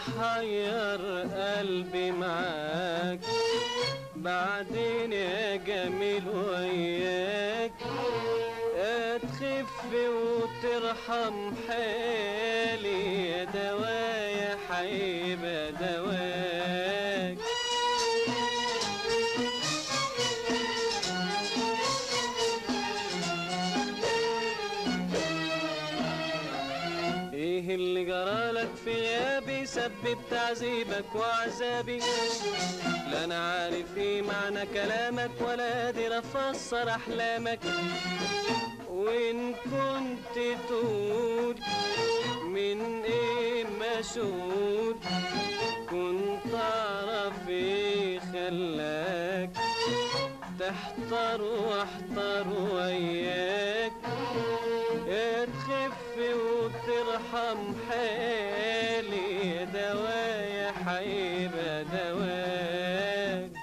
محير قلبي معاك بعدين يا جميل وياك تخف وترحم حالي يا دوايا حيبة دواك ايه اللي جرالك في غيابي سبب تعذيبك وعذابي لا انا عارف ايه معنى كلامك ولا قادر افسر احلامك وان كنت تقول من ايه مشغول كنت اعرف ايه خلاك تحتار واحتار وياك تخف وترحم حالي دوايا حيبة دواك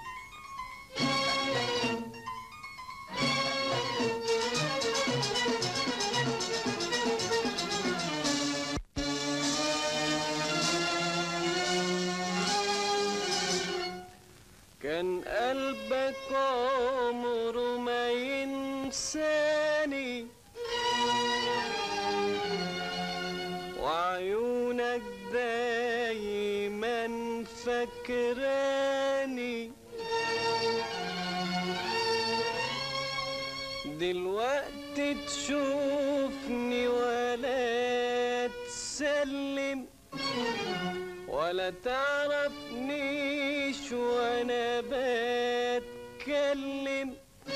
كان قلبك عمره ما ينساني وعيونك دايما فاكراني دلوقتي تشوفني ولا تسلم ولا تعرفنيش وانا بتكلم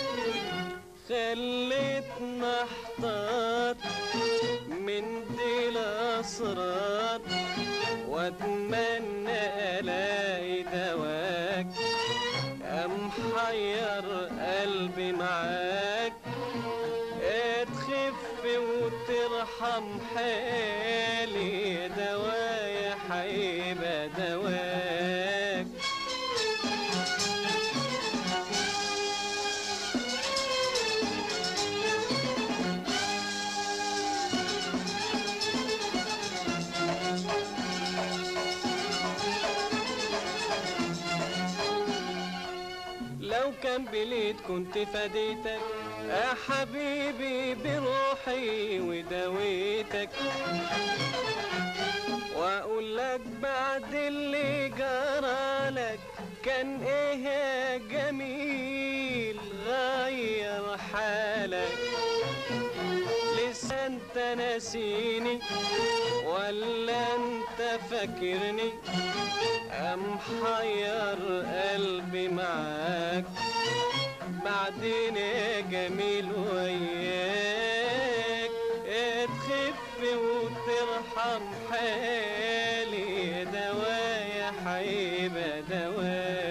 خليتنا احتار من دي الاسرار واتمنى الاقي دواك امحير قلبي معاك تخف وترحم حالي دوايا حيبة دواك لو كان بليد كنت فديتك يا حبيبي بروحي وداويتك واقول لك بعد اللي جرالك كان ايه يا جميل غير حالك لسه انت ناسيني ولا انت فاكرني ام حير قلبي معاك بعدين يا جميل وياك تخف وترحم حالي دوايا حيبة دواك